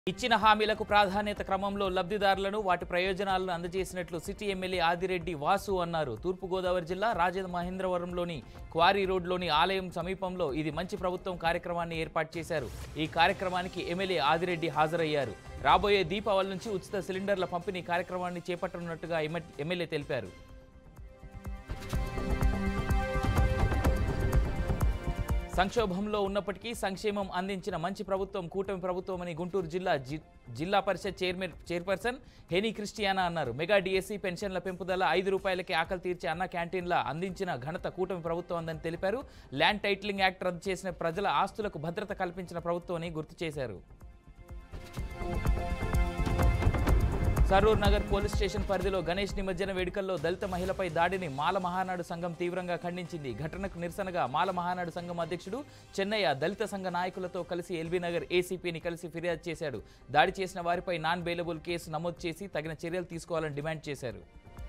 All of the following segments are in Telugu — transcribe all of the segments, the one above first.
ఇచ్చిన హామీలకు ప్రాధాన్యత క్రమంలో లబ్ధిదారులను వాటి ప్రయోజనాలను అందజేసినట్లు సిటీ ఎమ్మెల్యే ఆదిరెడ్డి వాసు అన్నారు తూర్పుగోదావరి జిల్లా రాజమహేంద్రవరంలోని క్వారీ రోడ్లోని ఆలయం సమీపంలో ఇది మంచి ప్రభుత్వం కార్యక్రమాన్ని ఏర్పాటు చేశారు ఈ కార్యక్రమానికి ఎమ్మెల్యే ఆదిరెడ్డి హాజరయ్యారు రాబోయే దీపావళి నుంచి ఉచిత సిలిండర్ల పంపిణీ కార్యక్రమాన్ని చేపట్టనున్నట్టుగా ఎమ్మె- ఎమ్మెల్యే తెలిపారు సంక్షోభంలో ఉన్నప్పటికీ సంక్షేమం అందించిన మంచి ప్రభుత్వం కూటమి ప్రభుత్వం అని గుంటూరు జిల్లా జి- జిల్లా పరిషత్ చైర్మన్ చైర్పర్సన్ హెనీ క్రిస్టియానా అన్నారు మెగా డిఎస్సి పెన్షన్ల పెంపుదల ఐదు రూపాయలకి ఆకలి తీర్చే అన్న క్యాంటీన్ల అందించిన ఘనత కూటమి ప్రభుత్వం అందని తెలిపారు ల్యాండ్ టైటిలింగ్ యాక్ట్ రద్దు చేసిన ప్రజల ఆస్తులకు భద్రత కల్పించిన ప్రభుత్వం అని గుర్తు చేశారు సరూర్ నగర్ పోలీస్ స్టేషన్ పరిధిలో గణేష్ నిమజ్జన వేడుకల్లో దళిత మహిళపై దాడిని మాల మహానాడు సంఘం తీవ్రంగా ఖండించింది ఘటనకు నిరసనగా మాల మహానాడు సంఘం అధ్యక్షుడు చెన్నయ్య దళిత సంఘ నాయకులతో కలిసి ఎల్బీ నగర్ ఏసీపీని కలిసి ఫిర్యాదు చేశాడు దాడి చేసిన వారిపై నాన్ బెయిలబుల్ కేసు నమోదు చేసి తగిన చర్యలు తీసుకోవాలని డిమాండ్ చేశారు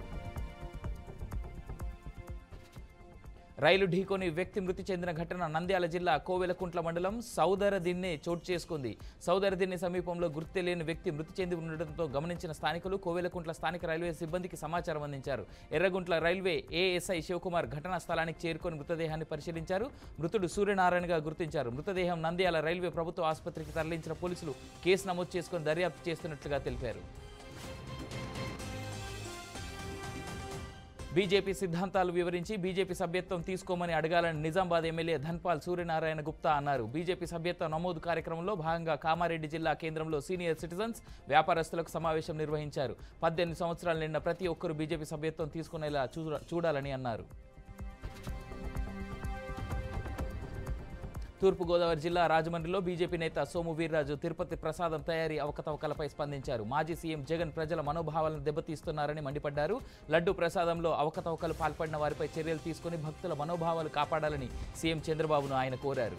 రైలు ఢీకొని వ్యక్తి మృతి చెందిన ఘటన నంద్యాల జిల్లా కోవెలకుంట్ల మండలం సౌదరదిన్నే చోటు చేసుకుంది సౌదరదిన్నె సమీపంలో గుర్తు తెలియని వ్యక్తి మృతి చెంది ఉండడంతో గమనించిన స్థానికులు కోవెలకుంట్ల స్థానిక రైల్వే సిబ్బందికి సమాచారం అందించారు ఎర్రగుంట్ల రైల్వే ఏఎస్ఐ శివకుమార్ ఘటనా స్థలానికి చేరుకొని మృతదేహాన్ని పరిశీలించారు మృతుడు సూర్యనారాయణగా గుర్తించారు మృతదేహం నంద్యాల రైల్వే ప్రభుత్వ ఆసుపత్రికి తరలించిన పోలీసులు కేసు నమోదు చేసుకొని దర్యాప్తు చేస్తున్నట్లుగా తెలిపారు బీజేపీ సిద్ధాంతాలు వివరించి బీజేపీ సభ్యత్వం తీసుకోమని అడగాలని నిజామాబాద్ ఎమ్మెల్యే ధన్పాల్ సూర్యనారాయణ గుప్తా అన్నారు బీజేపీ సభ్యత్వ నమోదు కార్యక్రమంలో భాగంగా కామారెడ్డి జిల్లా కేంద్రంలో సీనియర్ సిటిజన్స్ వ్యాపారస్తులకు సమావేశం నిర్వహించారు పద్దెనిమిది సంవత్సరాలు నిండిన ప్రతి ఒక్కరూ బీజేపీ సభ్యత్వం తీసుకునేలా చూడ- చూడాలని అన్నారు తూర్పుగోదావరి జిల్లా రాజమండ్రిలో బీజేపీ నేత సోము వీర్రాజు తిరుపతి ప్రసాదం తయారీ అవకతవకలపై స్పందించారు మాజీ సీఎం జగన్ ప్రజల మనోభావాలను దెబ్బతీస్తున్నారని మండిపడ్డారు లడ్డు ప్రసాదంలో అవకతవకలు పాల్పడిన వారిపై చర్యలు తీసుకుని భక్తుల మనోభావాలు కాపాడాలని సీఎం చంద్రబాబును ఆయన కోరారు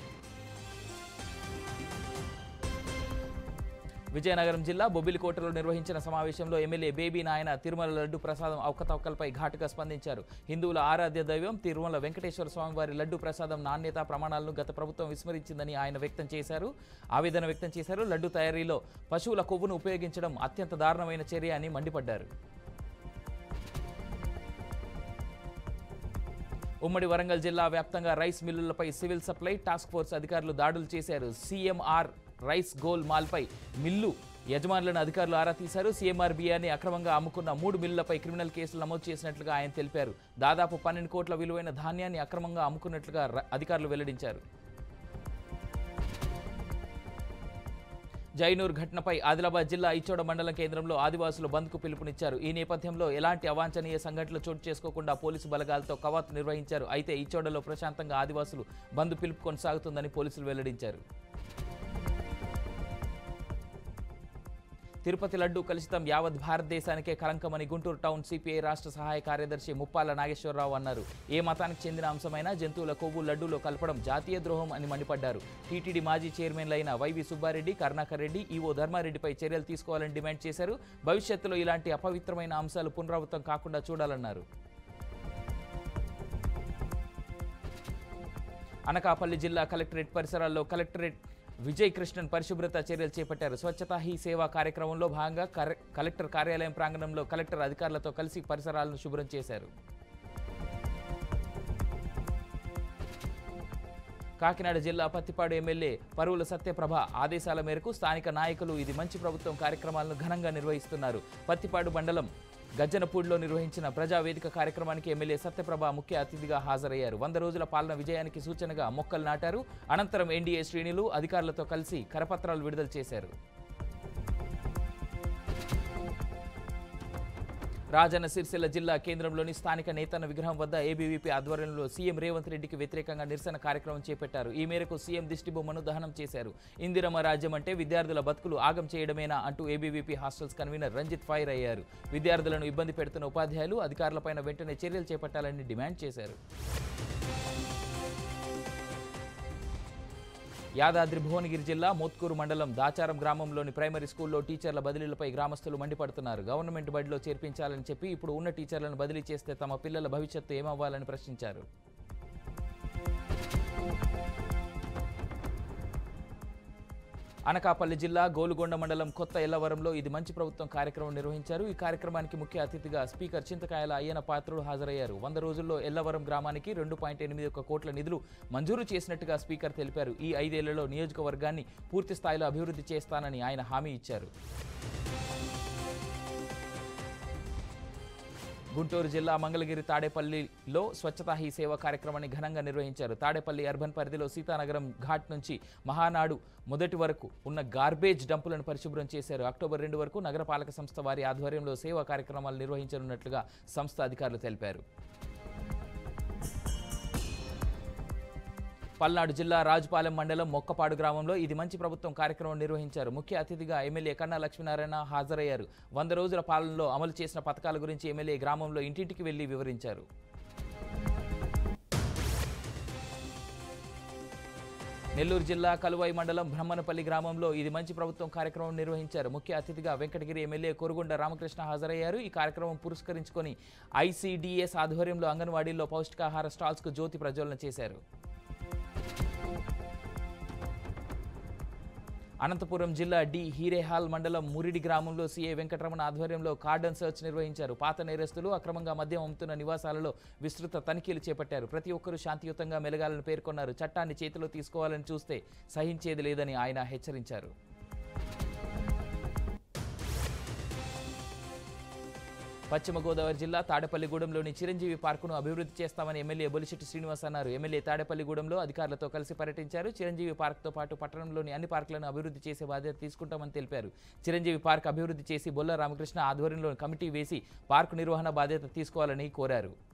విజయనగరం జిల్లా బొబ్బిలికోటలో నిర్వహించిన సమావేశంలో ఎమ్మెల్యే బేబీ నాయన తిరుమల లడ్డు ప్రసాదం అవకతవకలపై ఘాటుగా స్పందించారు హిందువుల ఆరాధ్య దైవం తిరుమల వెంకటేశ్వర స్వామి వారి లడ్డు ప్రసాదం నాణ్యత ప్రమాణాలను గత ప్రభుత్వం విస్మరించిందని ఆయన వ్యక్తం చేశారు ఆవేదన వ్యక్తం చేశారు లడ్డు తయారీలో పశువుల కొవ్వును ఉపయోగించడం అత్యంత దారుణమైన చర్య అని మండిపడ్డారు ఉమ్మడి వరంగల్ జిల్లా వ్యాప్తంగా రైస్ మిల్లులపై సివిల్ సప్లై టాస్క్ ఫోర్స్ అధికారులు దాడులు చేశారు సీఎంఆర్ రైస్ గోల్ మాల్పై మిల్లు యజమానులను అధికారులు ఆరా తీశారు సీఎంఆర్ బియ్యాన్ని అక్రమంగా అమ్ముకున్న మూడు మిల్లులపై క్రిమినల్ కేసులు నమోదు చేసినట్లుగా ఆయన తెలిపారు దాదాపు పన్నెండు కోట్ల విలువైన ధాన్యాన్ని అక్రమంగా అమ్ముకున్నట్లుగా ర- అధికారులు వెల్లడించారు జైనూర్ ఘటనపై ఆదిలాబాద్ జిల్లా ఇచ్చోడ మండలం కేంద్రంలో ఆదివాసులు బంద్కు పిలుపునిచ్చారు ఈ నేపథ్యంలో ఎలాంటి అవాంఛనీయ సంఘటనలు చోటు చేసుకోకుండా పోలీసు బలగాలతో కవాతు నిర్వహించారు అయితే ఇచ్చోడలో ప్రశాంతంగా ఆదివాసులు బంద్ పిలుపు కొనసాగుతుందని పోలీసులు వెల్లడించారు తిరుపతి లడ్డు కలుషితం యావత్ భారతదేశానికే కలంకమని గుంటూరు టౌన్ సిపిఐ రాష్ట్ర సహాయ కార్యదర్శి ముప్పాల నాగేశ్వరరావు అన్నారు ఏ మతానికి చెందిన అంశమైనా జంతువుల కొవ్వు లడ్డూలో కలపడం జాతీయ ద్రోహం అని మండిపడ్డారు టీటీడీ మాజీ చైర్మన్లైన వైవి సుబ్బారెడ్డి కరుణాకర్ రెడ్డి ఈవో ధర్మారెడ్డిపై చర్యలు తీసుకోవాలని డిమాండ్ చేశారు భవిష్యత్తులో ఇలాంటి అపవిత్రమైన అంశాలు పునరావృతం కాకుండా చూడాలన్నారు అనకాపల్లి జిల్లా కలెక్టరేట్ పరిసరాల్లో కలెక్టరేట్ విజయ్ కృష్ణన్ పరిశుభ్రత చర్యలు చేపట్టారు స్వచ్ఛతా హీ సేవా కార్యక్రమంలో భాగంగా కరె- కలెక్టర్ కార్యాలయం ప్రాంగణంలో కలెక్టర్ అధికారులతో కలిసి పరిసరాలను శుభ్రం చేశారు కాకినాడ జిల్లా పత్తిపాడు ఎమ్మెల్యే పరువుల సత్యప్రభ ఆదేశాల మేరకు స్థానిక నాయకులు ఇది మంచి ప్రభుత్వం కార్యక్రమాలను ఘనంగా నిర్వహిస్తున్నారు పత్తిపాడు మండలం గజ్జనపూడిలో నిర్వహించిన ప్రజావేదిక కార్యక్రమానికి ఎమ్మెల్యే సత్యప్రభ ముఖ్య అతిథిగా హాజరయ్యారు వంద రోజుల పాలన విజయానికి సూచనగా మొక్కలు నాటారు అనంతరం ఎన్డీఏ శ్రేణులు అధికారులతో కలిసి కరపత్రాలు విడుదల చేశారు రాజన్న సిరిసిల్ల జిల్లా కేంద్రంలోని స్థానిక నేతన్న విగ్రహం వద్ద ఏబీవీపీ ఆధ్వర్యంలో సీఎం రేవంత్ రెడ్డికి వ్యతిరేకంగా నిరసన కార్యక్రమం చేపట్టారు ఈ మేరకు సీఎం దిష్టిబొమ్మను దహనం చేశారు ఇందిరమ్మ రాజ్యం అంటే విద్యార్థుల బతుకులు ఆగం చేయడమేనా అంటూ ABVP hostels convener Ranjith fire అయ్యారు విద్యార్థులను ఇబ్బంది పెడుతున్న ఉపాధ్యాయులు అధికారులపైన వెంటనే చర్యలు చేపట్టాలని డిమాండ్ చేశారు యాదాద్రి భువనగిరి జిల్లా మోత్కూరు మండలం దాచారం గ్రామంలోని ప్రైమరీ స్కూల్లో టీచర్ల బదిలీలపై గ్రామస్తులు మండిపడుతున్నారు గవర్నమెంట్ బడిలో చేర్పించాలని చెప్పి ఇప్పుడు ఉన్న టీచర్లను బదిలీ చేస్తే తమ పిల్లల భవిష్యత్తు ఏమవ్వాలని ప్రశ్నించారు అనకాపల్లి జిల్లా గోలుగొండ మండలం కొత్త ఎల్లవరంలో ఇది మంచి ప్రభుత్వం కార్యక్రమం నిర్వహించారు ఈ కార్యక్రమానికి ముఖ్య అతిథిగా స్పీకర్ చింతకాయల అయ్యన పాత్రుడు హాజరయ్యారు వంద రోజుల్లో ఎల్లవరం గ్రామానికి రెండు పాయింట్ ఎనిమిది ఒక్క కోట్ల నిధులు మంజూరు చేసినట్టుగా స్పీకర్ తెలిపారు ఈ ఐదేళ్లలో నియోజకవర్గాన్ని పూర్తి స్థాయిలో అభివృద్ధి చేస్తానని ఆయన హామీ ఇచ్చారు గుంటూరు జిల్లా మంగళగిరి తాడేపల్లిలో స్వచ్ఛతా హీ సేవ కార్యక్రమాన్ని ఘనంగా నిర్వహించారు తాడేపల్లి అర్బన్ పరిధిలో సీతానగరం ఘాట్ నుంచి మహానాడు మొదటి వరకు ఉన్న గార్బేజ్ డంపులను పరిశుభ్రం చేశారు అక్టోబర్ రెండు వరకు నగరపాలక సంస్థ వారి ఆధ్వర్యంలో సేవా కార్యక్రమాలు నిర్వహించనున్నట్లుగా సంస్థ అధికారులు తెలిపారు పల్నాడు జిల్లా రాజుపాలెం మండలం మొక్కపాడు గ్రామంలో ఇది మంచి ప్రభుత్వం కార్యక్రమం నిర్వహించారు ముఖ్య అతిథిగా ఎమ్మెల్యే కన్నా లక్ష్మీనారాయణ హాజరయ్యారు వంద రోజుల పాలనలో అమలు చేసిన పథకాల గురించి ఎమ్మెల్యే గ్రామంలో ఇంటింటికి వెళ్లి వివరించారు నెల్లూరు జిల్లా కలువాయి మండలం బ్రహ్మనపల్లి గ్రామంలో ఇది మంచి ప్రభుత్వం కార్యక్రమం నిర్వహించారు ముఖ్య అతిథిగా వెంకటగిరి ఎమ్మెల్యే కొరుగుండ రామకృష్ణ హాజరయ్యారు ఈ కార్యక్రమం పురస్కరించుకొని ఐసీడీఎస్ ఆధ్వర్యంలో అంగన్వాడీల్లో పౌష్టికాహార స్టాల్స్కు జ్యోతి ప్రజ్వలన చేశారు అనంతపురం జిల్లా డి హీరేహాల్ మండలం మురిడి గ్రామంలో సీఏ వెంకటరమణ ఆధ్వర్యంలో కార్డన్ సెర్చ్ నిర్వహించారు పాత నేరస్తులు అక్రమంగా మద్యం అమ్ముతున్న నివాసాలలో విస్తృత తనిఖీలు చేపట్టారు ప్రతి ఒక్కరూ శాంతియుతంగా మెలగాలని పేర్కొన్నారు చట్టాన్ని చేతిలో తీసుకోవాలని చూస్తే సహించేది లేదని ఆయన హెచ్చరించారు పశ్చిమ గోదావరి జిల్లా తాడేపల్లిగూడెంలోని చిరంజీవి పార్కును అభివృద్ధి చేస్తామని ఎమ్మెల్యే బొలిశెట్టి శ్రీనివాస్ అన్నారు ఎమ్మెల్యే తాడేపల్లిగూడెంలో అధికారులతో కలిసి పర్యటించారు చిరంజీవి పార్క్తో పాటు పట్టణంలోని అన్ని పార్కులను అభివృద్ధి చేసే బాధ్యత తీసుకుంటామని తెలిపారు చిరంజీవి పార్క్ అభివృద్ధి చేసి బొల్ల రామకృష్ణ ఆధ్వర్యంలో కమిటీ వేసి పార్కు నిర్వహణ బాధ్యత తీసుకోవాలని కోరారు